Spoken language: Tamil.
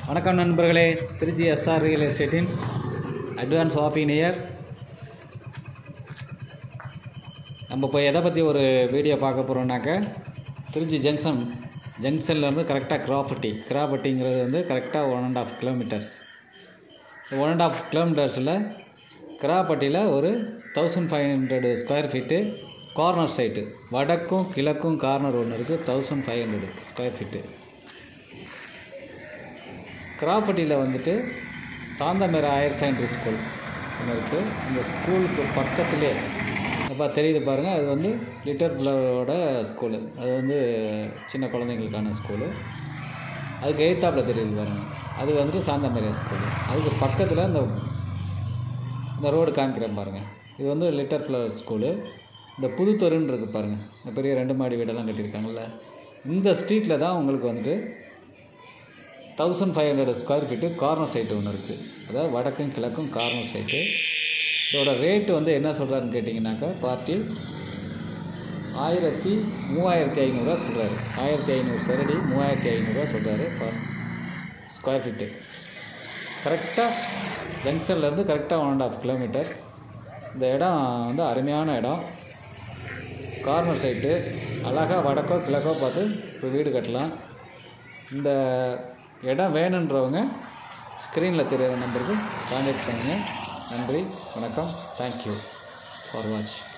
வணக்கம் நண்பர்களே திருச்சி எஸ்ஆர் ரியல் எஸ்டேட்டின் அட்வான்ஸ் ஆஃபின் இயர் நம்ம இப்போ எதை பற்றி ஒரு வீடியோ பார்க்க போகிறோம்னாக்க திருச்சி ஜங்ஷன் ஜங்ஷன்லேருந்து கரெக்டாக கிராப்பட்டி கிராப்பட்டிங்கிறது வந்து கரெக்டாக one and half kilometres one and half கிலோமீட்டர்ஸில் கிராப்பட்டியில் ஒரு thousand five hundred square feet corner site வடக்கும் கிழக்கும் கார்னர் ஒன்று இருக்குது thousand five hundred square feet கிராப்பட்டியில் வந்துட்டு சாந்தமேரா ஹையர் செகண்டரி ஸ்கூல் ஒன்று இருக்குது அந்த ஸ்கூலுக்கு பக்கத்துலேயே இப்போ தெரியுது பாருங்கள் அது வந்து லிட்டர் பிளவரோட ஸ்கூலு அது வந்து சின்ன குழந்தைங்களுக்கான ஸ்கூலு அதுக்கு எய்த்தாப்பில் தெரியுது பாருங்கள் அது வந்து சாந்தமேரியா ஸ்கூலு அதுக்கு பக்கத்தில் இந்த இந்த ரோடு காமிக்கிறேன் பாருங்கள் இது வந்து லிட்டர் ஃப்ளவர் ஸ்கூலு இந்த புதுத்தொருன்னு இருக்குது பாருங்கள் இந்த பெரிய ரெண்டு மாடி வீடெல்லாம் கட்டியிருக்காங்கல்ல இந்த ஸ்ட்ரீட்டில் தான் உங்களுக்கு வந்துட்டு thousand five hundred square feet corner site ஒன்று இருக்குது அதாவது வடக்கும் கிழக்கும் கார்னர் சைட்டு இதோட ரேட்டு வந்து என்ன சொல்கிறாருன்னு கேட்டிங்கனாக்கா பார்ட்டி ஆயிரத்தி மூவாயிரத்தி ஐநூறுரூவா சொல்கிறாரு ஆயிரத்தி ஐநூறு சரடி மூவாயிரத்தி ஐநூறுரூவா சொல்கிறாரு பர் ஸ்கொயர் ஃபீட்டு கரெக்டாக ஜங்ஷன்லேருந்து கரெக்டாக ஒன் அண்ட் ஆஃப் கிலோமீட்டர்ஸ் இந்த இடம் வந்து அருமையான இடம் கார்னர் சைட்டு அழகாக வடக்கோ கிழக்கோ பார்த்து ஒரு வீடு கட்டலாம் இந்த இடம் வேணுன்றவங்க ஸ்க்ரீனில் தெரியிற நம்பருக்கு கான்டாக்ட் பண்ணுங்கள் நன்றி வணக்கம் தேங்க்யூ ஃபார் வாட்ச்